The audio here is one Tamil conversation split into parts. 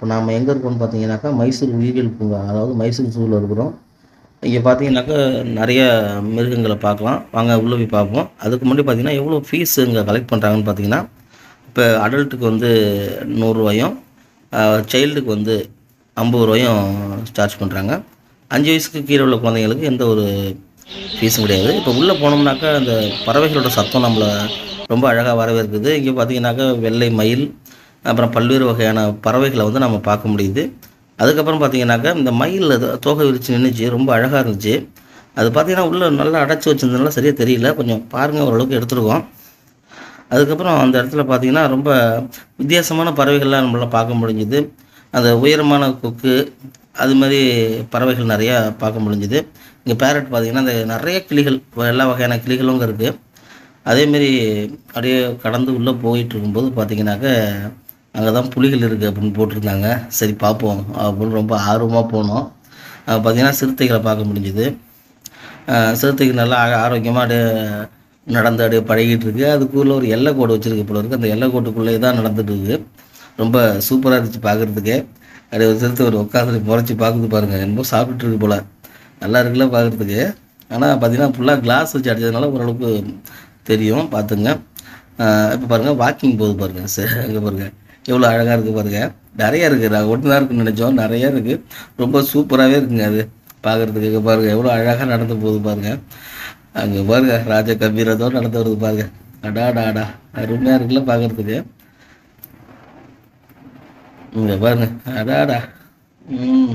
இப்போ நாம் எங்கே இருக்கோம்னு பார்த்தீங்கன்னாக்கா மைசூர் உயிரியல் பூங்கா அதாவது மைசூர் ஜூவில் இருக்கிறோம் இங்கே பார்த்தீங்கன்னாக்கா நிறைய மிருகங்களை பார்க்கலாம் வாங்க உள்ளே போய் பார்ப்போம் அதுக்கு முன்னாடி பார்த்தீங்கன்னா எவ்வளோ ஃபீஸ் இங்கே கலெக்ட் பண்ணுறாங்கன்னு பார்த்தீங்கன்னா இப்போ அடல்ட்டுக்கு வந்து நூறுரூவாயும் சைல்டுக்கு வந்து ஐம்பது ரூபாயும் சார்ஜ் பண்ணுறாங்க அஞ்சு வயசுக்கு கீழே உள்ள குழந்தைங்களுக்கு எந்த ஒரு ஃபீஸும் கிடையாது இப்போ உள்ளே போனோம்னாக்கா அந்த பறவைகளோட சத்தம் நம்மளை ரொம்ப அழகாக வரவேற்குது இங்கே பார்த்தீங்கன்னாக்கா வெள்ளை மயில் அப்புறம் பல்வேறு வகையான பறவைகளை வந்து நம்ம பார்க்க முடியுது அதுக்கப்புறம் பார்த்தீங்கன்னாக்கா இந்த மயில் அது தோகை விரிச்சு நின்றுச்சு ரொம்ப அழகாக இருந்துச்சு அது பார்த்தீங்கன்னா உள்ளே நல்லா அடைச்சி வச்சிருந்ததுனால சரியாக தெரியல கொஞ்சம் பாருங்கள் ஓரளவுக்கு எடுத்துருக்கோம் அதுக்கப்புறம் அந்த இடத்துல பார்த்தீங்கன்னா ரொம்ப வித்தியாசமான பறவைகள்லாம் நம்மளால் பார்க்க முடிஞ்சுது அந்த உயரமான கொக்கு அது மாதிரி பறவைகள் நிறையா பார்க்க முடிஞ்சுது இங்கே பேரட் பார்த்தீங்கன்னா அந்த நிறைய கிளிகள் எல்லா வகையான கிளிகளும் இங்கே இருக்குது அதேமாரி அப்படியே கடந்து உள்ளே போயிட்டு இருக்கும்போது பார்த்தீங்கன்னாக்க அங்கே தான் புலிகள் இருக்குது அப்படின்னு போட்டிருந்தாங்க சரி பார்ப்போம் அப்படின்னு ரொம்ப ஆர்வமாக போனோம் அங்கே பார்த்தீங்கன்னா சிறுத்தைகளை பார்க்க முடிஞ்சுது அஹ் சிறுத்தைக்கு நல்லா ஆ- ஆரோக்கியமாக அப்படியே நடந்து அப்படியே பழகிட்டு இருக்கு அதுக்குள்ளே ஒரு எல்லை கோடு வச்சிருக்கு போல இருக்கு அந்த எல்லை கோட்டுக்குள்ளே தான் நடந்துட்டு இருக்கு ரொம்ப சூப்பராக இருந்துச்சு பார்க்குறதுக்கு அப்படியே ஒரு சிறுத்தை ஒரு உட்காந்து முறைச்சி பார்க்குது பாருங்க என்னமோ சாப்பிட்டுட்டு இருக்கு போல நல்லா இருக்குல்ல பார்க்குறதுக்கு ஆனால் பார்த்தீங்கன்னா ஃபுல்லாக கிளாஸ் வச்சு அடிச்சதுனால ஓரளவுக்கு தெரியும் பார்த்துங்க இப்போ பாருங்கள் வாக்கிங் போகுது பாருங்கள் சரி அங்கே பாருங்கள் எவ்வளோ அழகாக இருக்குது பாருங்கள் நிறையா இருக்குது நாங்கள் ஒன்று தான் இருக்குன்னு நினச்சோம் நிறையா இருக்குது ரொம்ப சூப்பராகவே இருக்குங்க அது பார்க்குறதுக்கு இங்கே பாருங்கள் எவ்வளோ அழகாக நடந்து போகுது பாருங்கள் அங்கே பாருங்க ராஜ கம்பீரத்தோடு நடந்து வருது பாருங்க அடா அடா அடா அருமையாக இருக்குல்ல பார்க்குறதுக்கு இங்கே பாருங்க அடா அடா ம்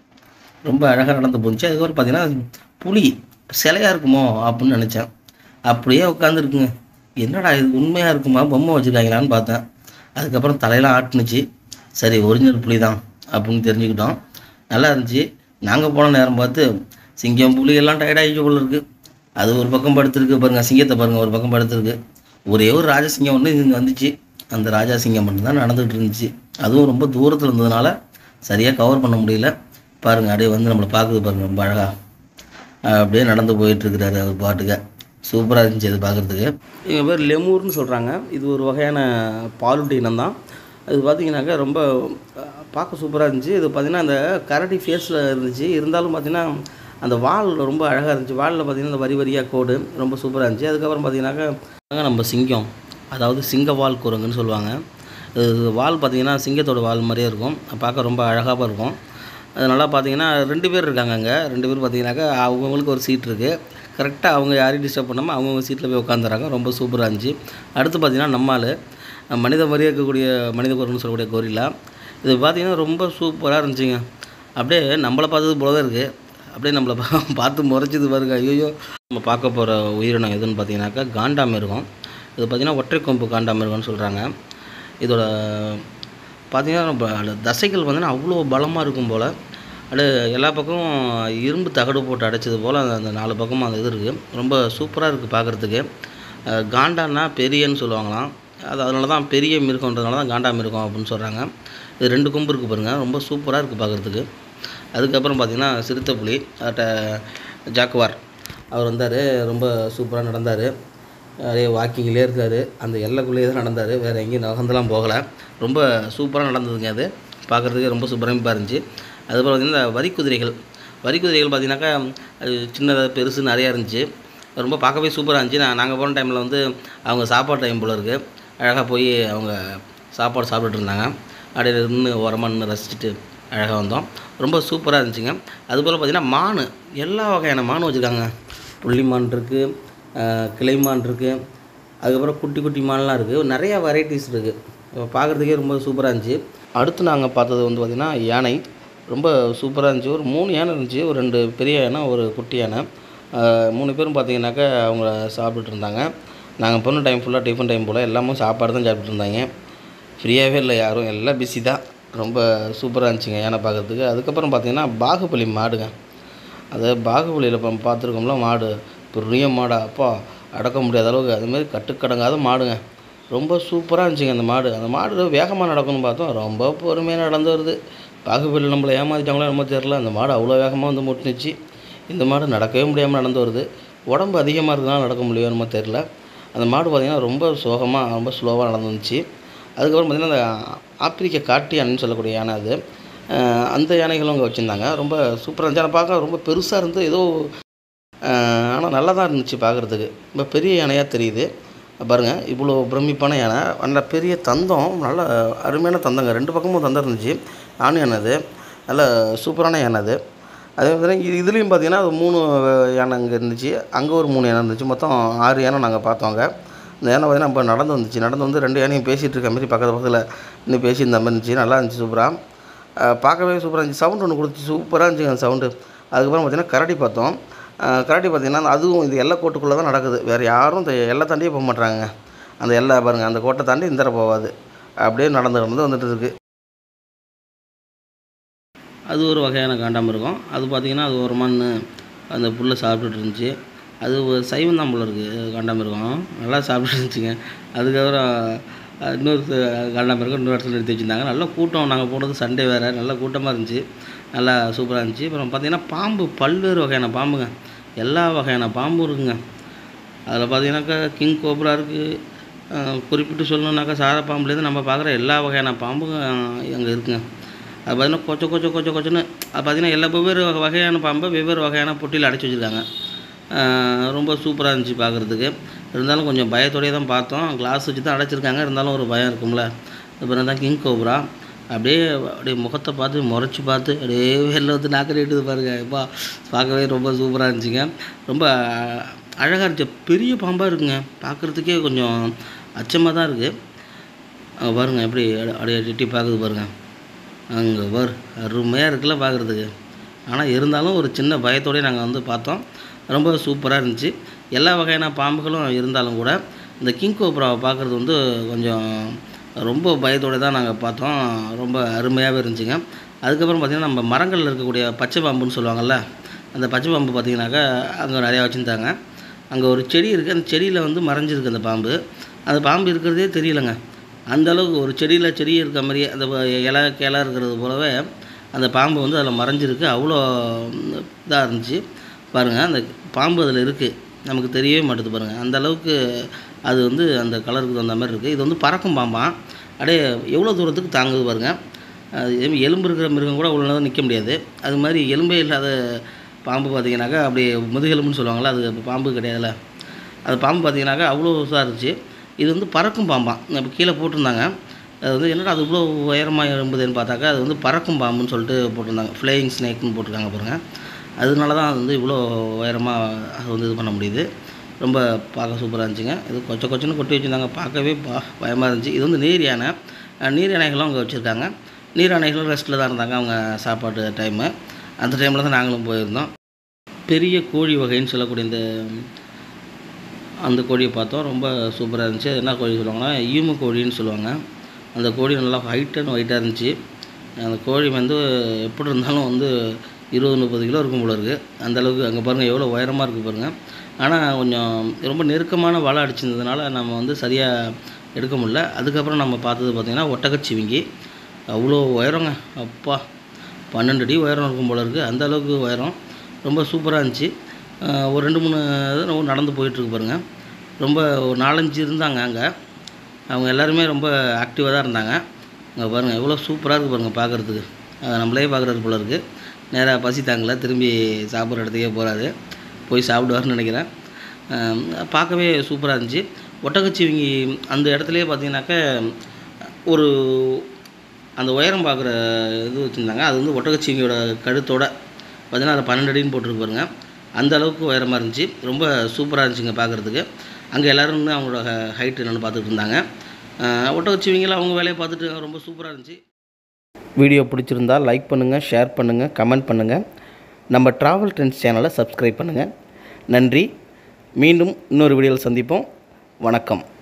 ரொம்ப அழகாக நடந்து போணுச்சு அதுக்கப்புறம் பார்த்தீங்கன்னா புலி சிலையாக இருக்குமோ அப்படின்னு நினச்சேன் அப்படியே உட்காந்துருக்குங்க என்னடா இது உண்மையாக இருக்குமா பொம்மை வச்சுருக்காங்களான்னு பார்த்தேன் அதுக்கப்புறம் தலையெல்லாம் ஆட்டுனுச்சு சரி ஒரிஜினல் புலி தான் அப்படின்னு தெரிஞ்சுக்கிட்டோம் நல்லா இருந்துச்சு நாங்கள் போன நேரம் பார்த்து சிங்கம் புலி எல்லாம் டயர்டாகிச்சு போல இருக்குது அது ஒரு பக்கம் படுத்துருக்கு பாருங்கள் சிங்கத்தை பாருங்கள் ஒரு பக்கம் படுத்துருக்கு ஒரே ஒரு ராஜசிங்கம் ஒன்று இங்கே வந்துச்சு அந்த ராஜா சிங்கம் மட்டும் தான் நடந்துகிட்டு இருந்துச்சு அதுவும் ரொம்ப தூரத்தில் இருந்ததுனால சரியாக கவர் பண்ண முடியல பாருங்கள் அப்படியே வந்து நம்மளை பார்க்குது பாருங்கள் ரொம்ப அழகாக அப்படியே நடந்து போயிட்டுருக்கிறாரு அவர் பாட்டுக்க சூப்பராக இருந்துச்சு அது பார்க்குறதுக்கு இவங்க பேர் லெமூர்னு சொல்கிறாங்க இது ஒரு வகையான பாலூட்டி இனம் தான் அது பார்த்தீங்கன்னாக்கா ரொம்ப அஹ், பார்க்க சூப்பராக இருந்துச்சு இது பார்த்தீங்கன்னா அந்த கரடி ஃபேஸில் இருந்துச்சு இருந்தாலும் பார்த்தீங்கன்னா அந்த வால் ரொம்ப அழகாக இருந்துச்சு வாலில் பார்த்தீங்கன்னா அந்த வரி வரியாக கோடு ரொம்ப சூப்பராக இருந்துச்சு அதுக்கப்புறம் பார்த்தீங்கன்னாக்கா நம்ம சிங்கம் அதாவது சிங்கவால் குரங்குன்னு சொல்லுவாங்க இது வால் பார்த்தீங்கன்னா சிங்கத்தோட வால் மாதிரியே இருக்கும் பார்க்க ரொம்ப அழகாக இருக்கும் அதனால பார்த்தீங்கன்னா ரெண்டு பேர் இருக்காங்க அங்கே ரெண்டு பேர் பார்த்தீங்கன்னாக்கா அவங்கவுங்களுக்கு ஒரு சீட் இருக்குது கரெக்டாக அவங்க யாரையும் டிஸ்டர்ப் பண்ணாமல் அவங்கவுங்க சீட்டில் போய் உட்காந்துறாங்க ரொம்ப சூப்பராக இருந்துச்சு அடுத்து பார்த்தீங்கன்னா நம்மால் மனித மாதிரியே இருக்கக்கூடிய மனித குரல்னு சொல்லக்கூடிய கோரிலா இது பார்த்தீங்கன்னா ரொம்ப சூப்பராக இருந்துச்சுங்க அப்படியே நம்மளை பார்த்தது போல தான் இருக்குது அப்படியே நம்மளை பா- பார்த்து முறைச்சிது பாருங்க ஐயோ நம்ம பார்க்க போகிற உயிரினம் எதுன்னு பார்த்தீங்கன்னாக்கா காண்டாமிருகம் இது பார்த்தீங்கன்னா ஒற்றை கொம்பு காண்டாமிருகம்னு சொல்கிறாங்க இதோட பார்த்தீங்கன்னா ரொம்ப அது தசைகள் வந்து அவ்வளோ பலமாக இருக்கும் போல் அது எல்லா பக்கமும் இரும்பு தகடு போட்டு அடைச்சது போல் அந்த அந்த நாலு பக்கமும் அந்த இது இருக்குது ரொம்ப சூப்பராக இருக்குது பார்க்குறதுக்கு காண்டான்னா பெரியன்னு சொல்லுவாங்களாம் அது அதனால தான் பெரிய மிருகன்றதுனால தான் காண்டா மிருகம் அப்படின்னு சொல்கிறாங்க இது ரெண்டு கொம்பு இருக்குது பாருங்கள் ரொம்ப சூப்பராக இருக்குது பார்க்குறதுக்கு அதுக்கப்புறம் பார்த்திங்கன்னா சிறுத்தை புலி அட்ட ஜாக்குவார் அவர் வந்தார் ரொம்ப சூப்பராக நடந்தார் அப்படியே வாக்கிங்லேயே இருக்கார் அந்த எல்லைக்குள்ளேயே தான் நடந்தார் வேறு எங்கேயும் நகர்ந்துலாம் போகலை ரொம்ப சூப்பராக நடந்ததுங்க அது பார்க்குறதுக்கு ரொம்ப சூப்பராக இருந்துச்சு அதுபோல் பார்த்திங்கன்னா இந்த வரி குதிரைகள் வரி குதிரைகள் பார்த்திங்கனாக்கா அது சின்னதாக பெருசு நிறையா இருந்துச்சு ரொம்ப பார்க்கவே சூப்பராக இருந்துச்சு நான் நாங்கள் போன டைமில் வந்து அவங்க சாப்பாடு டைம் போல் இருக்குது அழகாக போய் அவங்க சாப்பாடு சாப்பிட்டுட்டு இருந்தாங்க அப்படியே நின்று ஓரமாக நின்று ரசிச்சுட்டு அழகாக வந்தோம் ரொம்ப சூப்பராக இருந்துச்சுங்க அதுபோல் பார்த்திங்கன்னா மான் எல்லா வகையான மான் வச்சுருக்காங்க புள்ளி மான் இருக்குது கிளைமான் இருக்குது அதுக்கப்புறம் குட்டி குட்டி மான்லாம் இருக்குது நிறைய வெரைட்டிஸ் இருக்குது பார்க்குறதுக்கே ரொம்ப சூப்பராக இருந்துச்சு அடுத்து நாங்கள் பார்த்தது வந்து பார்த்திங்கன்னா யானை ரொம்ப சூப்பராக இருந்துச்சு ஒரு மூணு யானை இருந்துச்சு ஒரு ரெண்டு பெரிய யானை ஒரு குட்டி யானை அஹ் மூணு பேரும் பார்த்தீங்கன்னாக்கா அவங்க சாப்பிட்டுட்டு இருந்தாங்க நாங்கள் போன டைம் ஃபுல்லாக டிஃபன் டைம் போல் எல்லாமும் சாப்பாடு தான் சாப்பிட்டுட்டு இருந்தாங்க ஃப்ரீயாகவே இல்லை யாரும் எல்லாம் பிஸி தான் ரொம்ப சூப்பராக இருந்துச்சுங்க யானை பார்க்குறதுக்கு அதுக்கப்புறம் பார்த்தீங்கன்னா பாகுபலி மாடுங்க அது பாகுபலியில் இப்போ பார்த்துருக்கோம்ல மாடு பெரிய மாடா அப்பா அடக்க முடியாத அளவுக்கு அதுமாரி கட்டுக்கடங்காத மாடுங்க ரொம்ப சூப்பராக இருந்துச்சுங்க அந்த மாடு அந்த மாடு வேகமாக நடக்கணும்னு பார்த்தோம் ரொம்ப பொறுமையாக நடந்து வருது பாகுபலி நம்மளை ஏமாற்றிட்டாங்களோ என்னமோ தெரில அந்த மாடு அவ்வளோ வேகமாக வந்து முட்டுனுச்சு இந்த மாடு நடக்கவே முடியாமல் நடந்து வருது உடம்பு அதிகமாக இருக்கிறதுனால நடக்க முடியும் என்னமோ தெரில அந்த மாடு பார்த்திங்கன்னா ரொம்ப சோகமாக ரொம்ப ஸ்லோவாக நடந்துருந்துச்சு அதுக்கப்புறம் பார்த்திங்கன்னா அந்த ஆப்பிரிக்க காட்டு யானைன்னு சொல்லக்கூடிய யானை அது அஹ் அந்த யானைகளும் அங்கே வச்சுருந்தாங்க ரொம்ப சூப்பராக இருந்துச்சு ஆனால் பார்க்க ரொம்ப பெருசாக இருந்து ஏதோ ஆனால் நல்லா தான் இருந்துச்சு பார்க்குறதுக்கு ரொம்ப பெரிய யானையாக தெரியுது பாருங்கள் இவ்வளோ பிரமிப்பான யானை நல்ல பெரிய தந்தம் நல்ல அருமையான தந்தங்க ரெண்டு பக்கமும் தந்தம் இருந்துச்சு ஆண் யானை அது நல்ல சூப்பரான யானை அது அதே மாதிரி இது இதுலேயும் பார்த்தீங்கன்னா அது மூணு யானை அங்கே இருந்துச்சு அங்கே ஒரு மூணு யானை இருந்துச்சு மொத்தம் ஆறு யானை நாங்கள் பார்த்தோங்க இந்த யானை பார்த்தீங்கன்னா இப்போ நடந்து வந்துச்சு நடந்து வந்து ரெண்டு யானையும் பேசிகிட்டு இருக்க மாதிரி பக்கத்து பக்கத்தில் இன்னும் பேசியிருந்த மாதிரி இருந்துச்சு நல்லா இருந்துச்சு சூப்பராக பார்க்கவே சூப்பராக இருந்துச்சு சவுண்ட் ஒன்று கொடுத்துச்சு சூப்பராக இருந்துச்சு அந்த சவுண்டு அதுக்கப்புறம் பார்த்தீங்கன்னா கரடி பார்த்தோம் அஹ் கரடி பார்த்தீங்கன்னா அதுவும் இது எல்லை கோட்டுக்குள்ளே தான் நடக்குது வேறு யாரும் இந்த எல்லை தாண்டியே போக மாட்றாங்க அந்த எல்லை பாருங்கள் அந்த கோட்டை தாண்டி இந்த தடவை போகாது அப்படியே நடந்து நடந்து வந்துட்டு இருக்கு அது ஒரு வகையான காண்டாமிருகம் அது பார்த்திங்கன்னா அது ஒரு மண் அந்த புல்லை சாப்பிட்டுட்டு இருந்துச்சு அது ஒரு சைவம் தான் போல இருக்குது காண்டாமிருகம் நல்லா சாப்பிட்டுட்டு இருந்துச்சுங்க அதுக்கப்புறம் அஹ், இன்னொரு ச- காண்டாமிருகம் இன்னொரு இடத்துல நிறுத்தி வச்சுருந்தாங்க நல்லா கூட்டம் நாங்கள் போனது சண்டே வேறு நல்லா கூட்டமாக இருந்துச்சு நல்லா சூப்பராக இருந்துச்சு அப்புறம் பார்த்திங்கன்னா பாம்பு பல்வேறு வகையான பாம்புங்க எல்லா வகையான பாம்பும் இருக்குங்க அதில் பார்த்தீங்கன்னாக்கா கிங் கோப்ரா இருக்குது குறிப்பிட்டு சொல்லணுன்னாக்கா சார பாம்புலேருந்து நம்ம பார்க்குற எல்லா வகையான பாம்பும் அங்கே இருக்குங்க அது பார்த்தீங்கன்னா கொச்ச கொச்ச கொச்ச கொச்சன்னு அது பார்த்தீங்கன்னா எல்லா வெவ்வேறு வகை- வகையான பாம்பை வெவ்வேறு வகையான பொட்டியில் அடைச்சி வச்சுருக்காங்க ரொம்ப சூப்பராக இருந்துச்சு பார்க்குறதுக்கு இருந்தாலும் கொஞ்சம் பயத்தோடயே தான் பார்த்தோம் கிளாஸ் வச்சு தான் அடைச்சிருக்காங்க இருந்தாலும் ஒரு பயம் இருக்கும்ல அப்புறம் தான் கிங் கோப்ரா அப்படியே அப்படியே முகத்தை பார்த்து முறைச்சி பார்த்து அப்படியே வெளில வந்து நாக்கு நீட்டுது பாருங்க எப்பா பார்க்கவே ரொம்ப சூப்பராக இருந்துச்சுங்க ரொம்ப அழகாக இருந்துச்சு பெரிய பாம்பாக இருக்குங்க பார்க்குறதுக்கே கொஞ்சம் அச்சமாக தான் இருக்குது அங்கே பாருங்கள் எப்படி அட- அப்படியே எட்டி பார்க்குது பாருங்கள் அங்கே பாரு அருமையாக இருக்குல்ல பார்க்குறதுக்கு ஆனால் இருந்தாலும் ஒரு சின்ன பயத்தோடயே நாங்கள் வந்து பார்த்தோம் ரொம்ப சூப்பராக இருந்துச்சு எல்லா வகையான பாம்புகளும் இருந்தாலும் கூட இந்த கிங் கோப்ராவை பார்க்குறது வந்து கொஞ்சம் ரொம்ப பயத்தோடு தான் நாங்கள் பார்த்தோம் ரொம்ப அருமையாகவே இருந்துச்சுங்க அதுக்கப்புறம் பார்த்திங்கன்னா நம்ம மரங்களில் இருக்கக்கூடிய பச்சை பாம்புன்னு சொல்லுவாங்கள்ல அந்த பச்சை பாம்பு பார்த்திங்கனாக்கா அங்கே நிறையா வச்சுருந்தாங்க அங்கே ஒரு செடி இருக்குது அந்த செடியில் வந்து மறைஞ்சிருக்கு அந்த பாம்பு அந்த பாம்பு இருக்கிறதே தெரியலங்க அந்த அளவுக்கு ஒரு செடியில் செடி இருக்க மாதிரியே அந்த வ- இலை கிளை இருக்கிறது போலவே அந்த பாம்பு வந்து அதில் மறைஞ்சிருக்கு அவ்வளோ இதாக இருந்துச்சு பாருங்கள் அந்த பாம்பு அதில் இருக்குது நமக்கு தெரியவே மாட்டுது பாருங்கள் அந்த அளவுக்கு அது வந்து அந்த கலருக்கு தகுந்த மாதிரி இருக்குது இது வந்து பறக்கும் பாம்பாம் அப்படியே எவ்வளோ தூரத்துக்கு தாங்குது பாருங்கள் அது எலும்பு- எலும்பு இருக்கிற மிருகம் கூட அவ்வளோ நேரம் நிற்க முடியாது அது மாதிரி எலும்பே இல்லாத பாம்பு பார்த்தீங்கன்னாக்கா அப்படியே முதுகெலும்புன்னு சொல்லுவாங்கள்ல அது அப்ப பாம்பு கிடையாதுல்ல அது பாம்பு பார்த்தீங்கன்னாக்கா அவ்வளோ இதாக இருந்துச்சு இது வந்து பறக்கும் பாம்பாம் இப்போ கீழே போட்டிருந்தாங்க அது வந்து என்னடா அது இவ்வளோ உயரமாக எழும்புதுன்னு பார்த்தாக்கா அது வந்து பறக்கும் பாம்புன்னு சொல்லிட்டு போட்டிருந்தாங்க ஃப்ளையிங் ஸ்னேக்னு போட்டிருக்காங்க பாருங்கள் அதனால தான் அது வந்து இவ்வளோ உயரமாக அது வந்து இது பண்ண முடியுது ரொம்ப பார்க்க சூப்பராக இருந்துச்சுங்க இது கொச்ச கொச்சன்னு கொட்டி வச்சுருந்தாங்க பார்க்கவே பா பயமாக இருந்துச்சு இது வந்து நீர் யானை அஹ் நீர் யானைகளும் அங்கே வச்சுருக்காங்க நீர் யானைகளும் ரெஸ்ட்டில் தான் இருந்தாங்க அவங்க சாப்பாட்டு டைமு அந்த டைமில் தான் நாங்களும் போயிருந்தோம் பெரிய கோழி வகைன்னு சொல்லக்கூடிய இந்த அந்த கோழியை பார்த்தோம் ரொம்ப சூப்பராக இருந்துச்சு அது என்ன கோழி சொல்லுவாங்கன்னா ஈமு கோழின்னு சொல்லுவாங்க அந்த கோழி நல்லா ஹைட் அண்ட் ஒயிட்டாக இருந்துச்சு அந்த கோழி வந்து எப்படி இருந்தாலும் வந்து இருபது முப்பது கிலோ இருக்கும் போல இருக்குது அந்தளவுக்கு அங்கே பாருங்கள் எவ்வளோ உயரமாக இருக்குது பாருங்கள் ஆனால் கொஞ்சம் ரொம்ப நெருக்கமான வலை அடிச்சிருந்ததுனால நம்ம வந்து சரியாக எடுக்க முடியல அதுக்கப்புறம் நம்ம பார்த்தது பார்த்திங்கன்னா ஒட்டகச்சிவிங்கி அவ்வளோ உயரங்க அப்பா பன்னெண்டு அடி உயரம் இருக்கும் போல இருக்குது அந்த அளவுக்கு உயரம் ரொம்ப சூப்பராக இருந்துச்சு அஹ் ஒரு ரெண்டு மூணு இது ரொம்ப நடந்து போயிட்டுருக்கு பாருங்கள் ரொம்ப ஒரு நாலஞ்சு இருந்தாங்க அங்கே அவங்க எல்லாருமே ரொம்ப ஆக்டிவாக தான் இருந்தாங்க அங்கே பாருங்கள் எவ்வளோ சூப்பராக இருக்குது பாருங்கள் பார்க்குறதுக்கு நம்மளே பார்க்குறது போல இருக்குது நேராக பசி தாங்கல திரும்பி சாப்பிட்ற இடத்துக்கே போகிறாரு போய் சாப்பிடுவாருன்னு நினைக்கிறேன் அஹ் பார்க்கவே சூப்பராக இருந்துச்சு ஒட்டகச்சிவிங்கி அந்த இடத்துலையே பார்த்தீங்கன்னாக்கா ஒரு அந்த உயரம் பார்க்குற இது வச்சுருந்தாங்க அது வந்து ஒட்டகச்சிவிங்கியோட கழுத்தோட பார்த்தீங்கன்னா அது பன்னெண்டு அடின்னு போட்டிருக்கு பாருங்க அந்த அளவுக்கு உயரமாக இருந்துச்சு ரொம்ப சூப்பராக இருந்துச்சுங்க பார்க்குறதுக்கு அங்கே எல்லோரும் நின்று அவங்களோட ஹைட் என்னென்னு பார்த்துட்டு இருந்தாங்க அஹ் ஒட்டகச்சிவிங்கில அவங்க வேலையை பார்த்துட்டு ரொம்ப சூப்பராக இருந்துச்சு வீடியோ பிடிச்சிருந்தா லைக் பண்ணுங்கள் ஷேர் பண்ணுங்கள் கமெண்ட் பண்ணுங்கள் நம்ம ட்ராவல் ட்ரெண்ட்ஸ் சேனலை சப்ஸ்கிரைப் பண்ணுங்கள் நன்றி மீண்டும் இன்னொரு வீடியோவில் சந்திப்போம் வணக்கம்